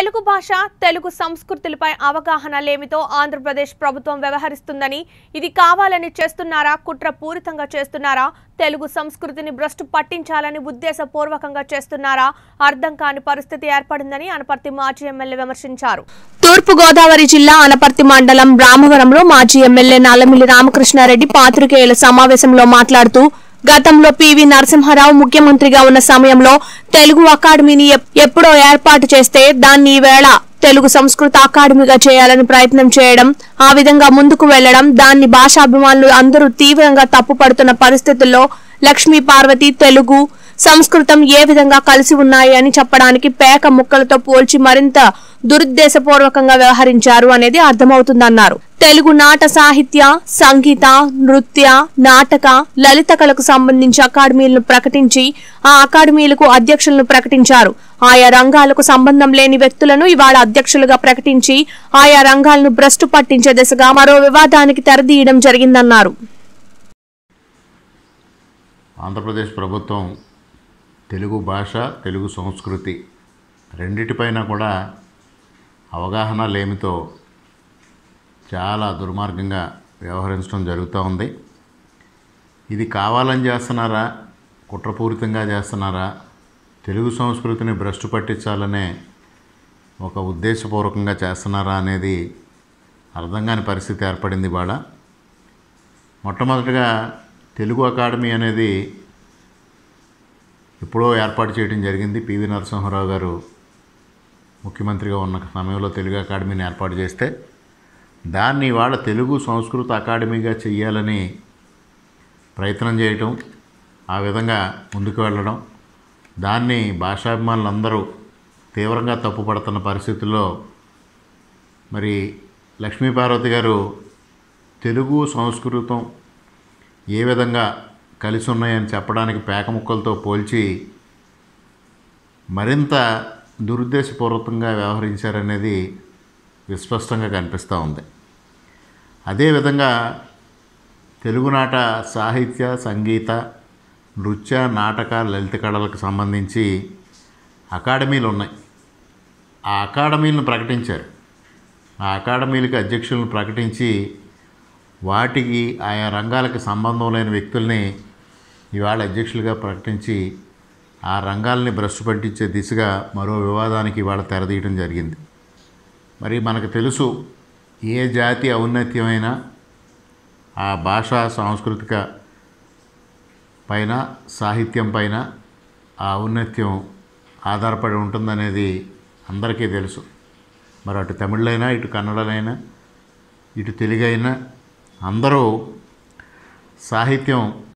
తెలుగు భాష తెలుగు సంస్కృతులపై అవగాహన లేమితో ఆంధ్రప్రదేశ్ ప్రభుత్వం వ్యవహరిస్తుందని ఇది కావాలని చేస్తున్నారా కుట్రపూరితంగా చేస్తున్నారా తెలుగు సంస్కృతిని భ్రష్టు పట్టించాలని ఉద్దేశపూర్వకంగా చేస్తున్నారా అర్థం కాని పరిస్థితి ఏర్పడిందని అనపర్తి మాజీ ఎమ్మెల్యే విమర్శించారు తూర్పుగోదావరి జిల్లా అనపర్తి మండలం రామవరంలో మాజీ ఎమ్మెల్యే నల్లమిల్లి రామకృష్ణారెడ్డి పాత్రికేయుల సమావేశంలో మాట్లాడుతూ గతంలో పివి నరసింహారావు ముఖ్యమంత్రిగా ఉన్న సమయంలో తెలుగు అకాడమీని ఎప్- ఎప్పుడో ఏర్పాటు చేస్తే దాన్ని ఈవేళ తెలుగు సంస్కృత అకాడమీగా చేయాలని ప్రయత్నం చేయడం ఆ విధంగా ముందుకు వెళ్లడం దాన్ని భాషాభిమానులు అందరూ తీవ్రంగా తప్పుపడుతున్న పరిస్థితుల్లో లక్ష్మీ పార్వతి తెలుగు సంస్కృతం ఏ విధంగా కలిసి ఉన్నాయి అని చెప్పడానికి పేక ముక్కలతో పోల్చి మరింత దురుద్దేశపూర్వకంగా వ్యవహరించారు అనేది అర్థమవుతుందన్నారు తెలుగు నాట సాహిత్య సంగీత నృత్య నాటక లలిత కళకు సంబంధించి అకాడమీలను ప్రకటించి ఆ అకాడమీలకు అధ్యక్షులను ప్రకటించారు ఆయా రంగాలకు సంబంధం లేని వ్యక్తులను ఇవాళ అధ్యక్షులుగా ప్రకటించి ఆయా రంగాలను భ్రష్టు పట్టించే దిశగా మరో వివాదానికి తెరదీయడం జరిగిందన్నారు ఆంధ్రప్రదేశ్ ప్రభుత్వం తెలుగు భాష తెలుగు సంస్కృతి రెండిటిపైన కూడా అవగాహన లేమితో చాలా దుర్మార్గంగా వ్యవహరించడం జరుగుతూ ఉంది ఇది కావాలని చేస్తున్నారా కుట్రపూరితంగా చేస్తున్నారా తెలుగు సంస్కృతిని భ్రష్టు పట్టించాలనే ఒక ఉద్దేశపూర్వకంగా చేస్తున్నారా అనేది అర్థం కాని పరిస్థితి ఏర్పడింది ఇవాళ మొట్టమొదటిగా తెలుగు అకాడమీ అనేది ఎప్పుడో ఏర్పాటు చేయడం జరిగింది పివి నరసింహారావు గారు ముఖ్యమంత్రిగా ఉన్న సమయంలో తెలుగు అకాడమీని ఏర్పాటు చేస్తే దాన్ని ఇవాళ తెలుగు సంస్కృత అకాడమీగా చెయ్యాలని ప్రయత్నం చేయటం ఆ విధంగా ముందుకు వెళ్ళడం దాన్ని భాషాభిమానులందరూ తీవ్రంగా తప్పుపడుతున్న పరిస్థితుల్లో మరి లక్ష్మీపార్వతి గారు తెలుగు సంస్కృతం ఏ విధంగా కలిసి ఉన్నాయని చెప్పడానికి పేక ముక్కలతో పోల్చి మరింత దురుద్దేశపూర్వకంగా వ్యవహరించారనేది విస్పష్టంగా కనిపిస్తూ ఉంది అదేవిధంగా తెలుగునాట సాహిత్య సంగీత నృత్య నాటక లలిత కళలకు సంబంధించి అకాడమీలు ఉన్నాయి ఆ అకాడమీలను ప్రకటించారు ఆ అకాడమీలకు అధ్యక్షులను ప్రకటించి వాటికి ఆయా రంగాలకు సంబంధం లేని వ్యక్తుల్ని ఇవాళ అధ్యక్షులుగా ప్రకటించి ఆ రంగాల్ని భ్రష్టు పట్టించే దిశగా మరో వివాదానికి ఇవాళ తెరదీయడం జరిగింది మరి మనకు తెలుసు ఏ జాతి ఔన్నత్యమైనా ఆ భాషా సాంస్కృతిక పైన సాహిత్యం పైన ఆ ఔన్నత్యం ఆధారపడి ఉంటుందనేది అందరికీ తెలుసు మరి అటు తమిళైనా ఇటు కన్నడలైనా ఇటు తెలుగైనా అందరూ సాహిత్యం